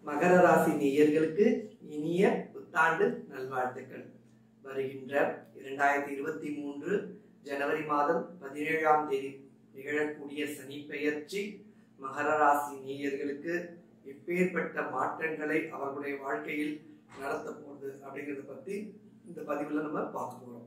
மகர ராசி நேயர்களுக்கு இனிய புத்தாண்டு நல்வாழ்த்துக்கள் வருகின்ற இரண்டாயிரத்தி இருபத்தி மூன்று ஜனவரி மாதம் பதினேழாம் தேதி நிகழக்கூடிய சனி பெயர்ச்சி மகர ராசி நேயர்களுக்கு எப்பேற்பட்ட மாற்றங்களை அவர்களுடைய வாழ்க்கையில் நடத்த போகுது அப்படிங்கிறத பத்தி இந்த பதிவுல நம்ம பார்க்க போறோம்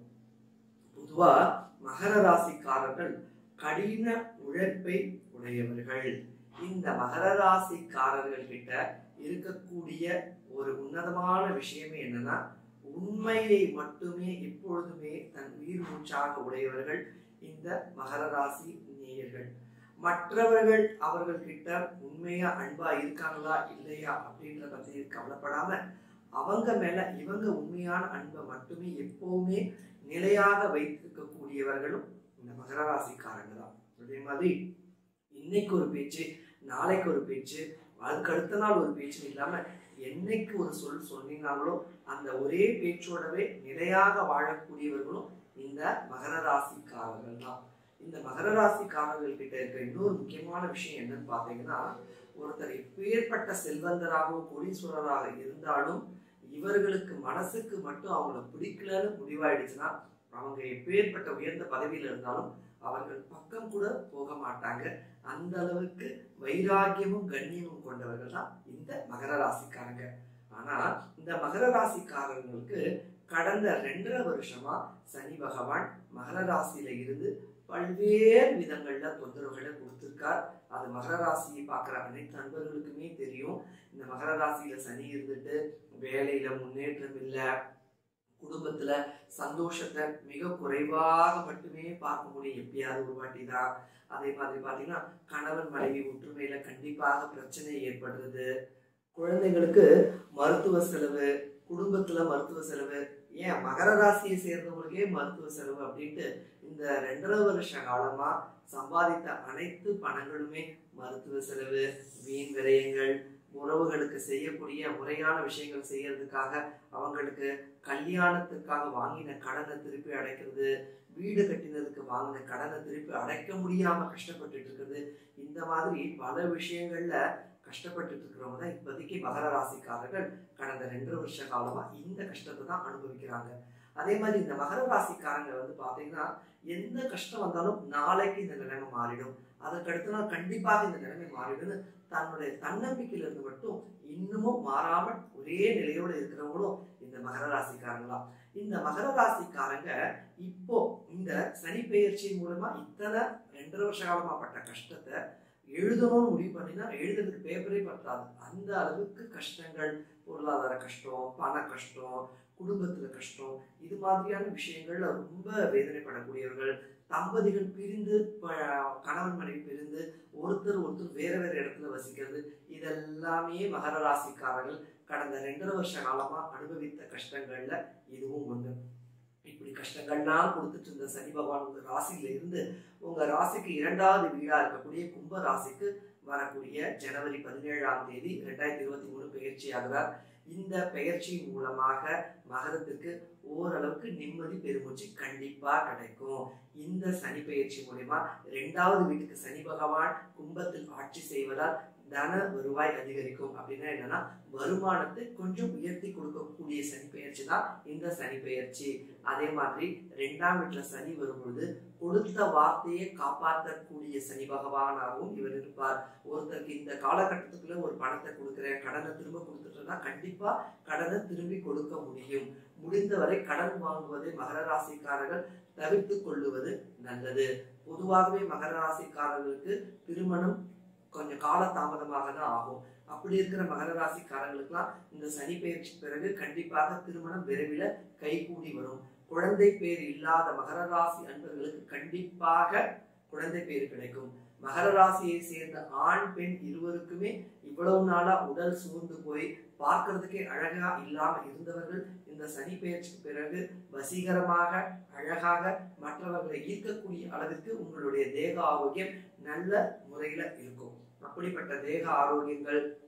பொதுவா மகர ராசிக்காரர்கள் கடின உழைப்பை உடையவர்கள் இந்த மகர ராசிக்காரர்கள் கிட்ட இருக்கக்கூடிய ஒரு உன்னதமான விஷயமே என்னன்னா உண்மையை மட்டுமே எப்பொழுதுமே தன் உயிர் மூச்சாக உடையவர்கள் இந்த மகர ராசி நேயர்கள் மற்றவர்கள் அவர்கள் கிட்ட உண்மையா அன்பா இருக்காங்களா இல்லையா அப்படின்ற பத்தி கவலைப்படாம அவங்க மேல இவங்க உண்மையான அன்பை மட்டுமே எப்பவுமே நிலையாக வைத்திருக்கக்கூடியவர்களும் இந்த மகர ராசிக்காரங்க தான் அதே மாதிரி இன்னைக்கு ஒரு பேச்சு நாளைக்கு ஒரு பேச்சு அதுக்கு அடுத்த நாள் ஒரு பேச்சு இல்லாம என்னைக்கு ஒரு சொல் சொன்னீங்களோ அந்த ஒரே பேச்சோடவே நிலையாக வாழக்கூடியவர்களும் இந்த மகர ராசிக்காரர்கள் தான் இந்த மகர ராசிக்காரர்கள் கிட்ட இருக்க இன்னொரு முக்கியமான விஷயம் என்னன்னு பாத்தீங்கன்னா ஒருத்தர் எப்பேற்பட்ட செல்வந்தராகவோ கோடீஸ்வரராக இருந்தாலும் இவர்களுக்கு மனசுக்கு மட்டும் அவங்கள பிடிக்கலன்னு முடிவாயிடுச்சுன்னா அவங்க எப்பேற்பட்ட உயர்ந்த பதவியில இருந்தாலும் அவர்கள் பக்கம் கூட போக மாட்டாங்க அந்த அளவுக்கு வைராகியமும் கண்ணியமும் கொண்டவர்கள் தான் இந்த மகர ராசிக்காரங்க ஆனா இந்த மகர ராசிக்காரங்களுக்கு கடந்த ரெண்டரை வருஷமா சனி பகவான் மகர ராசியில இருந்து பல்வேறு விதங்கள்ல தொந்தரவுகளை கொடுத்திருக்கார் அது மகர ராசியை பார்க்குற அனைத்து நண்பர்களுக்குமே தெரியும் இந்த மகர ராசியில சனி இருந்துட்டு வேலையில முன்னேற்றம் இல்லை குடும்பத்துல சந்தோஷத்தை மிக குறைவாக மட்டுமே பார்க்க முடியும் எப்பயாவது ஒரு வாட்டி தான் அதே மாதிரி பாத்தீங்கன்னா கணவன் மனைவி ஒற்றுமையில கண்டிப்பாக பிரச்சனை ஏற்படுறது குழந்தைங்களுக்கு மருத்துவ செலவு குடும்பத்துல மருத்துவ செலவு ஏன் மகர ராசியை சேர்ந்தவங்களுக்கே மருத்துவ செலவு அப்படின்ட்டு இந்த ரெண்டரை வருஷ காலமா சம்பாதித்த அனைத்து பணங்களுமே மருத்துவ செலவு வீண் விரயங்கள் உறவுகளுக்கு செய்யக்கூடிய முறையான விஷயங்கள் செய்யறதுக்காக அவங்களுக்கு கல்யாணத்துக்காக வாங்கின கடனை திருப்பி அடைக்கிறது வீடு கட்டினதுக்கு வாங்கின கடனை திருப்பி அடைக்க முடியாம கஷ்டப்பட்டுட்டு இருக்குது இந்த மாதிரி பல விஷயங்கள்ல கஷ்டப்பட்டுட்டு இருக்கிறவங்க தான் இப்போதைக்கு மகர ராசிக்காரர்கள் கடந்த ரெண்டு வருஷ காலமா இந்த கஷ்டத்தை தான் அனுபவிக்கிறாங்க அதே மாதிரி இந்த மகர ராசிக்காரங்க வந்து பாத்தீங்கன்னா எந்த கஷ்டம் வந்தாலும் நாளைக்கு இந்த நிலைமை மாறிடும் அதற்கு அடுத்த நாள் கண்டிப்பாக இந்த நிலைமை மாறிடும்னு தன்னுடைய தன்னம்பிக்கையில இருந்து மட்டும் இன்னமும் மாறாமல் ஒரே நிலையோடு இருக்கிறவங்களும் இந்த மகர ராசிக்காரங்களா இந்த மகர ராசிக்காரங்க இப்போ இந்த சனி பெயர்ச்சியின் மூலமா இத்தனை ரெண்டரை வருஷ காலமா பட்ட கஷ்டத்தை எழுதணும்னு முடிவு பண்ணினா எழுதுறதுக்கு பேப்பரே பத்தாது அந்த அளவுக்கு கஷ்டங்கள் பொருளாதார கஷ்டம் பண கஷ்டம் குடும்பத்துல கஷ்டம் இது மாதிரியான விஷயங்கள்ல ரொம்ப வேதனைப்படக்கூடியவர்கள் தம்பதிகள் பிரிந்து கணவன் மனைவி பிரிந்து ஒருத்தர் ஒருத்தர் வேற வேற இடத்துல வசிக்கிறது இதெல்லாமே மகர ராசிக்காரர்கள் கடந்த ரெண்டரை வருஷ காலமா அனுபவித்த கஷ்டங்கள்ல இதுவும் ஒண்ணு இப்படி கஷ்டங்கள்லாம் கொடுத்துட்டு இருந்த சனி பகவான் உங்க ராசியில இருந்து உங்க ராசிக்கு இரண்டாவது வீடா இருக்கக்கூடிய கும்ப ராசிக்கு வரக்கூடிய ஜனவரி பதினேழாம் தேதி ரெண்டாயிரத்தி இருபத்தி மூணு பயிற்சி ஆகிறார் இந்த பெயர்ச்சி மூலமாக மகரத்துக்கு ஓரளவுக்கு நிம்மதி பெருமூச்சு கண்டிப்பா கிடைக்கும் இந்த சனி பயிற்சி மூலயமா ரெண்டாவது வீட்டுக்கு சனி பகவான் கும்பத்தில் ஆட்சி செய்வதால் தன வருவாய் அதிகரிக்கும் அப்படின்னா என்னன்னா வருமானத்தை கொஞ்சம் உயர்த்தி கொடுக்கக்கூடிய சனி பெயர்ச்சி தான் இந்த சனி பெயர்ச்சி அதே மாதிரி ரெண்டாம் வீட்டுல சனி வரும்பொழுது கொடுத்த வார்த்தையை காப்பாற்றக்கூடிய சனி பகவானாகவும் இவர் இருப்பார் ஒருத்தருக்கு இந்த காலகட்டத்துக்குள்ள ஒரு பணத்தை கொடுக்குறேன் கடனை திரும்ப கொடுத்துட்டேன்னா கண்டிப்பா கடனை திரும்பி கொடுக்க முடியும் முடிந்தவரை கடன் வாங்குவதை மகர ராசிக்காரர்கள் தவிர்த்து கொள்ளுவது நல்லது பொதுவாகவே மகர ராசிக்காரர்களுக்கு திருமணம் கொஞ்சம் கால தாமதமாக தான் ஆகும் அப்படி இருக்கிற மகர ராசிக்காரங்களுக்குலாம் இந்த சனி பயிற்சி பிறகு கண்டிப்பாக திருமணம் விரைவில் கைகூடி வரும் குழந்தை பேர் இல்லாத மகர ராசி அன்பர்களுக்கு கண்டிப்பாக குழந்தை பேர் கிடைக்கும் மகர ராசியை சேர்ந்த ஆண் பெண் இருவருக்குமே இவ்வளவு நாளா உடல் சூழ்ந்து போய் பார்க்கறதுக்கே அழகா இல்லாம இருந்தவர்கள் இந்த சனி பெயர்ச்சிக்கு பிறகு வசீகரமாக அழகாக மற்றவர்களை ஈர்க்கக்கூடிய அளவிற்கு உங்களுடைய தேக ஆரோக்கியம் நல்ல முறையில இருக்கும் அப்படிப்பட்ட தேக ஆரோக்கியங்கள்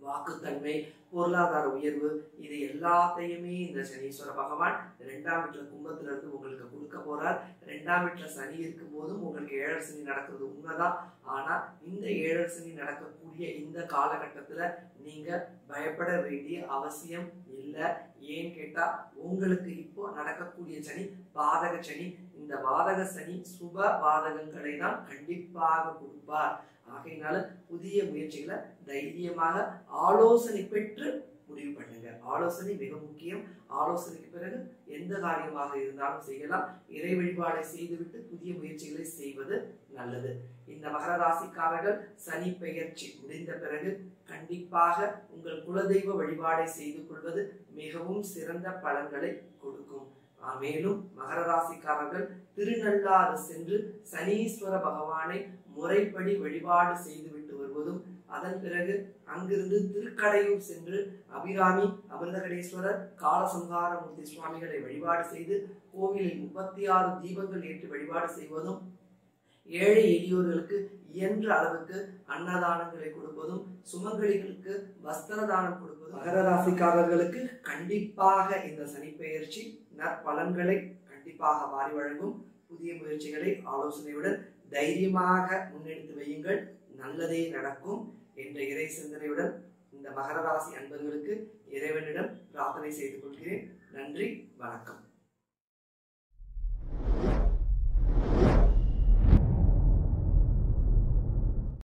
வாக்குத்தன்மை பொருளாதார உயர்வு இது எல்லாத்தையுமே இந்த சனீஸ்வர பகவான் ரெண்டாம் வீட்டுல கும்பத்துல இருந்து உங்களுக்கு கொடுக்க போறார் ரெண்டாம் வீட்டுல சனி இருக்கும் போதும் உங்களுக்கு ஏழர் சனி நடக்கிறது உண்மைதான் ஆனா இந்த ஏழர் சனி நடக்கக்கூடிய இந்த காலகட்டத்துல நீங்க பயப்பட வேண்டிய அவசியம் இல்லை ஏன்னு கேட்டா உங்களுக்கு இப்போ நடக்கக்கூடிய சனி பாதக சனி இந்த பாதக சனி சுப பாதகங்களை தான் கண்டிப்பாக கொடுப்பார் ஆகையினால புதிய முயற்சிகளை தைரியமாக ஆலோசனை பெற்று முடிவு பண்ணுங்க ஆலோசனை மிக முக்கியம் ஆலோசனைக்கு பிறகு எந்த காரியமாக இருந்தாலும் செய்யலாம் இறை வழிபாடை செய்துவிட்டு புதிய முயற்சிகளை செய்வது நல்லது இந்த மகர ராசிக்காரர்கள் சனி பெயர்ச்சி முடிந்த பிறகு கண்டிப்பாக உங்கள் குலதெய்வ வழிபாடை செய்து கொள்வது மிகவும் சிறந்த பலன்களை கொடுக்கும் ஆ, மேலும் மகர ராசிக்காரர்கள் திருநள்ளாறு சென்று சனீஸ்வர பகவானை முறைப்படி வழிபாடு செய்துவிட்டு வருவதும் அதன் பிறகு அங்கிருந்து திருக்கடையூர் சென்று அபிராமி அமிர்தகடேஸ்வரர் காலசம்ஹாரமூர்த்தி சுவாமிகளை வழிபாடு செய்து கோவிலில் முப்பத்தி ஆறு தீபங்கள் ஏற்றி வழிபாடு செய்வதும் ஏழை எளியோர்களுக்கு இயன்ற அளவுக்கு அன்னதானங்களை கொடுப்பதும் சுமங்கலிகளுக்கு வஸ்திர தானம் கொடுப்பதும் மகர ராசிக்காரர்களுக்கு கண்டிப்பாக இந்த சனிப்பெயர்ச்சி நற்பலன்களை கண்டிப்பாக வாரி வழங்கும் புதிய முயற்சிகளை ஆலோசனையுடன் தைரியமாக முன்னெடுத்து வையுங்கள் நல்லதே நடக்கும் என்ற இறை சிந்தனையுடன் இந்த மகர ராசி அன்பர்களுக்கு இறைவனிடம் பிரார்த்தனை செய்து கொள்கிறேன் நன்றி வணக்கம்